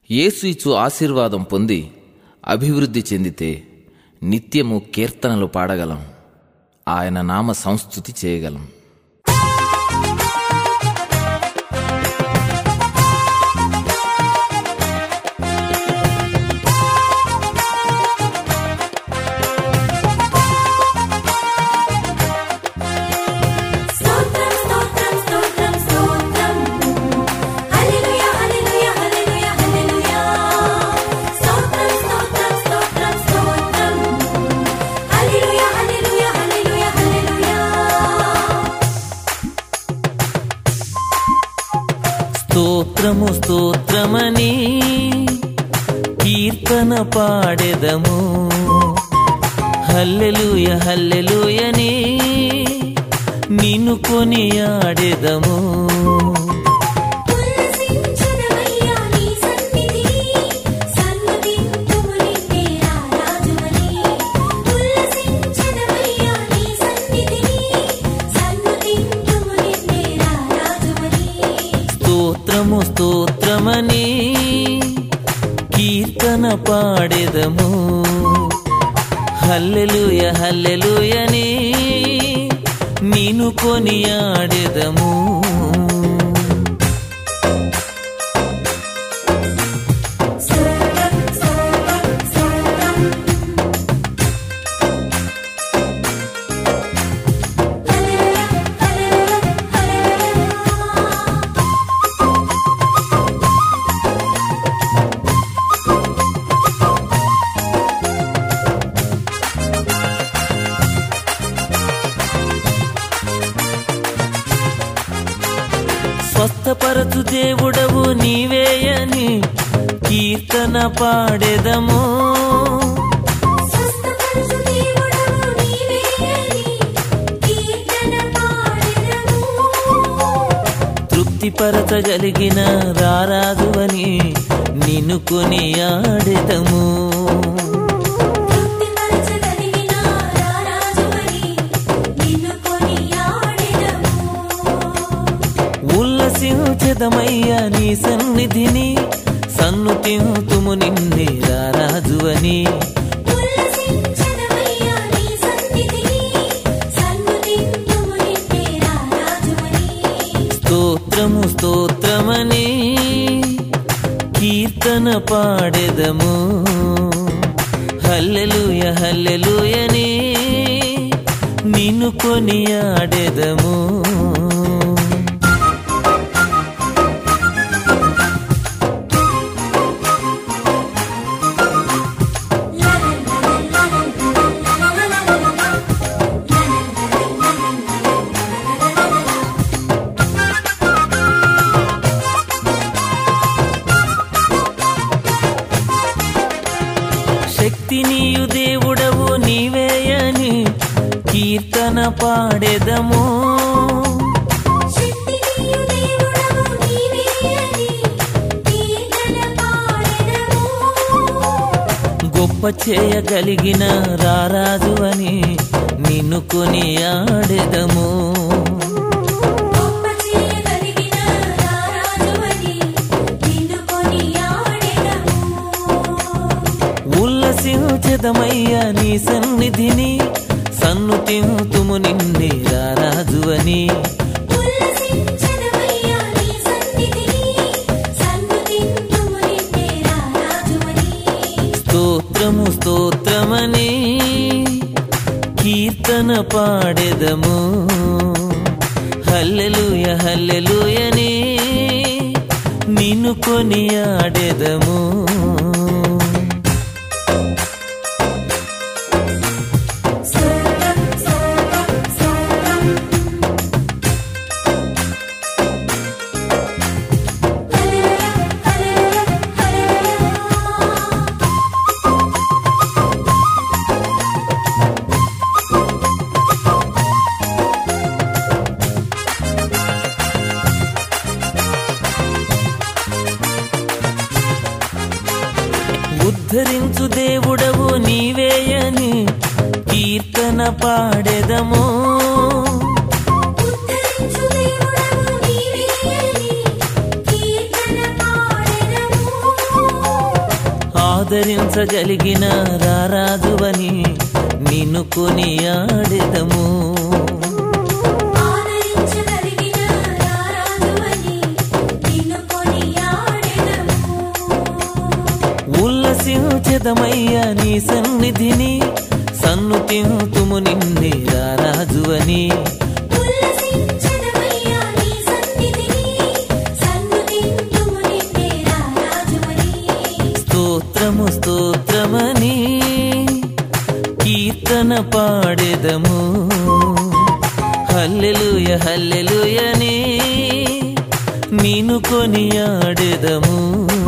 యేసు ఇచ్చు ఆశీర్వాదం పొంది అభివృద్ధి చెందితే నిత్యము కీర్తనలు పాడగలం ఆయన నామ సంస్థుతి చేయగలం స్తోత్రం స్తోత్రం స్తోత్రం స్తోత్రం హల్లెలూయా హల్లెలూయా హల్లెలూయా హల్లెలూయా స్తోత్రం స్తోత్రం స్తోత్రం స్తోత్రం హల్లెలూయా హల్లెలూయా హల్లెలూయా హల్లెలూయా స్తోత్రము స్తోత్రమని కీర్తన పాడెదము హల్లెలూయ హల్లెలూయని నిన్ను కొనియాడెదము ఉల్లసించదమయ్యా నీ సన్నిధి సన్నుతింతుము నిన్నే రారాజువని ఉల్లసించదమయ్యా నీ సన్నిధి సన్నుతింతుము నిన్నే రారాజువని స్తోత్రము స్తోత్రమని కీర్తన పాడెదము హల్లెలూయ హల్లెలూయని నిన్ను కొనియాడెదము స్తోత్రం స్తోత్రం స్తోత్రం హల్లెలూయా హల్లెలూయా హల్లెలూయా స్వస్థపరచు దేవుడవు నీవేయని కీర్తన పాడెదము స్వస్థపరచు దేవుడవు నీవేయని కీర్తన పాడెదము తృప్తిపరచగలిగిన రారాజువని నిన్ను కొనియాడెదము తృప్తిపరచగలిగిన రారాజువని నిన్ను కొనియాడెదము ఉల్లసించదమయ్య నీ సన్నిధిని సన్నుతింతుము నిన్నే రారాజువని ఉల్లసించదమయ్యా నీ సన్నిధిని సన్నుతింతుము నిన్నే రారాజువని స్తోత్రము స్తోత్రమని కీర్తన పాడెదము హల్లెలూయ హల్లెలూయని నిన్ను కొనియాడెదము శక్తి నీయు దేవుడవు నీవేయని కీర్తన పాడెదము శక్తినీయు దేవుడవు నీవేయని కీర్తన పాడెదము గొప్ప చేయగలిగిన రారాజు అని నిన్ను కొనియాడెదము గొప్ప చేయగలిగిన రారాజువని నిన్ను కొనియాడెదము ఉల్లసించదమయ్య నీ సన్నిధిని సన్నుతింతుము నిన్నే రారాజు అని ఉల్లసించదమయ్యా నీ సన్నిధిని సన్నుతింతుము నిన్నే రారాజువని స్తోత్రము స్తోత్రమని కీర్తన పాడెదము హల్లెలూయ హల్లెలూయని నిన్ను కొనియాడెదము స్తోత్రం స్తోత్రం స్తోత్రం హల్లెలూయా హల్లెలూయా హల్లెలూయా ఉద్ధరించు దేవుడవు నీవేయని కీర్తన పాడెదము ఉద్ధరించు దేవుడవు నీవేయని కీర్తన పాడెదము ఆదరించగలిగిన రారాజువని నిన్ను కొనియాడెదము ఆదరించగలిగిన రారాజువని నిన్ను కొనియాడెదము ఉల్లసించదమయ్యా నీ సన్నిధిని సన్నుతింతుము నిన్నే రారాజువని ఉల్లసించదమయ్యా నీ సన్నిధిని సన్నుతింతుము నిన్నే రారాజువని స్తోత్రము స్తోత్రమని కీర్తన పాడెదము హల్లెలూయ హల్లెలూయని నిన్ను కొనియాడెదము